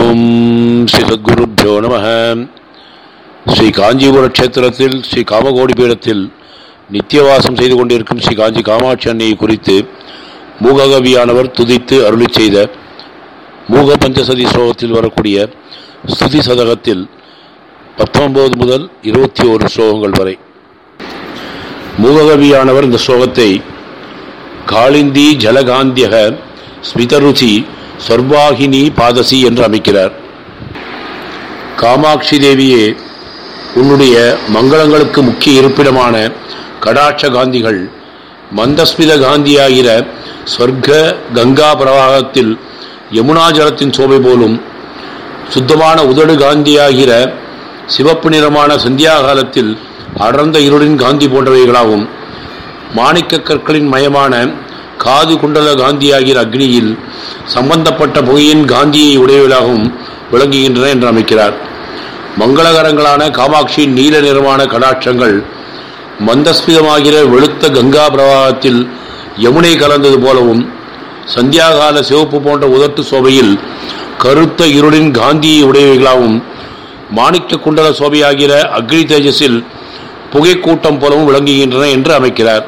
ஓம் ஸ்ரீ சத்குருப்பியோ நம ஸ்ரீ காஞ்சிபுர க்ஷேத்திரத்தில் ஸ்ரீ காமகோடி பீடத்தில் நித்தியவாசம் செய்து கொண்டிருக்கும் ஸ்ரீ காஞ்சி காமாட்சி அன்னையை குறித்து மூககவியானவர் துதித்து அருளிச் செய்த மூக பஞ்சசதி ஸ்லோகத்தில் வரக்கூடிய ஸ்துதி சதகத்தில் பத்தொன்பது முதல் இருபத்தி ஒரு ஸ்லோகங்கள் வரை மூககவியானவர் இந்த ஸ்லோகத்தை காளிந்தி ஜலகாந்தியக ஸ்மிதருச்சி சொர்வாகினி பாதசி என்று அமைக்கிறார் காமாட்சி தேவியே உன்னுடைய மங்களங்களுக்கு முக்கிய இருப்பிடமான கடாட்ச காந்திகள் மந்தஸ்மித காந்தியாகிற சொர்க்க கங்கா பிரவாகத்தில் யமுனா ஜலத்தின் சோபை போலும் சுத்தமான உதடு காந்தியாகிற சிவப்பு நிறமான சந்தியா காலத்தில் அடர்ந்த இருளின் காந்தி போன்றவைகளாகும் மாணிக்க கற்களின் மயமான காது குண்டல காந்தியாகிற அக்னியில் சம்பந்தப்பட்ட புகையின் காந்தியை உடையவளாகவும் விளங்குகின்றன என்று அமைக்கிறார் மங்களகரங்களான காமாட்சியின் நீல நிறமான கடாட்சங்கள் மந்தஸ்மிதமாகிற வெளுத்த கங்கா பிரவாகத்தில் யமுனை கலந்தது போலவும் சந்தியாகால சிவப்பு போன்ற உதட்டு சோபையில் கருத்த இருளின் காந்தியை உடையவைகளாகவும் மாணிக்க குண்டல சோபையாகிற அக்னி தேஜஸில் புகைக்கூட்டம் போலவும் விளங்குகின்றன என்று அமைக்கிறார்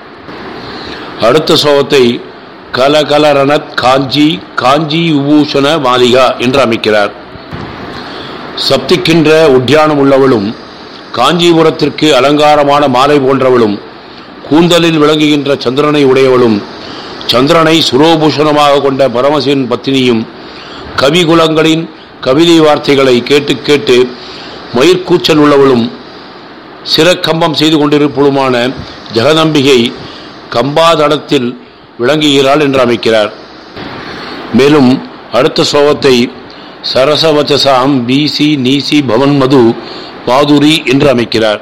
அடுத்த சோகத்தை கலகலரணத் காஞ்சி காஞ்சி விபூஷண மாளிகா என்று அமைக்கிறார் சப்திக்கின்ற உத்தியானம் உள்ளவளும் காஞ்சிபுரத்திற்கு அலங்காரமான மாலை போன்றவளும் கூந்தலில் விளங்குகின்ற சந்திரனை உடையவளும் சந்திரனை சுரோபூஷணமாக கொண்ட பரமசிவன் பத்தினியும் கவிகுலங்களின் கவிதை வார்த்தைகளை கேட்டு கேட்டு மயிர்கூச்சல் உள்ளவளும் சிறக்கம்பம் செய்து கொண்டிருப்பதுமான ஜெகதம்பிகை கம்பாதளத்தில் விளங்குகிறாள் என்று அமைக்கிறார் மேலும் அடுத்த சோகத்தை சரசவச்சசாம் பிசி நீசி பவன் மது மாதுரி என்று அமைக்கிறார்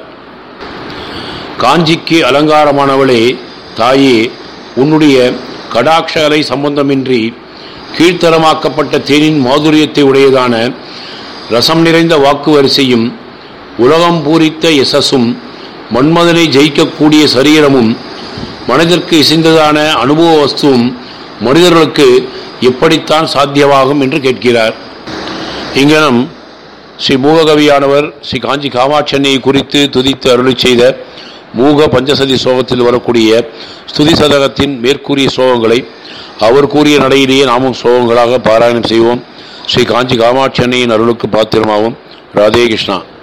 காஞ்சிக்கு அலங்காரமானவளே தாயே உன்னுடைய கடாட்சகலை சம்பந்தமின்றி கீழ்த்தரமாக்கப்பட்ட தேனின் மாதுரியத்தை உடையதான ரசம் நிறைந்த வாக்கு வரிசையும் உலகம் பூரித்த யசஸும் மன்மதனை ஜெயிக்கக்கூடிய சரீரமும் மனதிற்கு இசைந்ததான அனுபவ வஸ்துவும் மனிதர்களுக்கு எப்படித்தான் சாத்தியமாகும் என்று கேட்கிறார் இங்கனம் ஸ்ரீ மூககவியானவர் ஸ்ரீ காஞ்சி காமாட்சன்னையை குறித்து துதித்து அருளி செய்த மூக பஞ்சசதி சோகத்தில் வரக்கூடிய ஸ்துதி சதகத்தின் மேற்கூறிய சோகங்களை அவர் கூறிய நடையிலேயே நாமும் சோகங்களாக பாராயணம் செய்வோம் ஸ்ரீ காஞ்சி காமாட்சி அன்னையின் அருளுக்கு பாத்திரமாகும் ராதே கிருஷ்ணா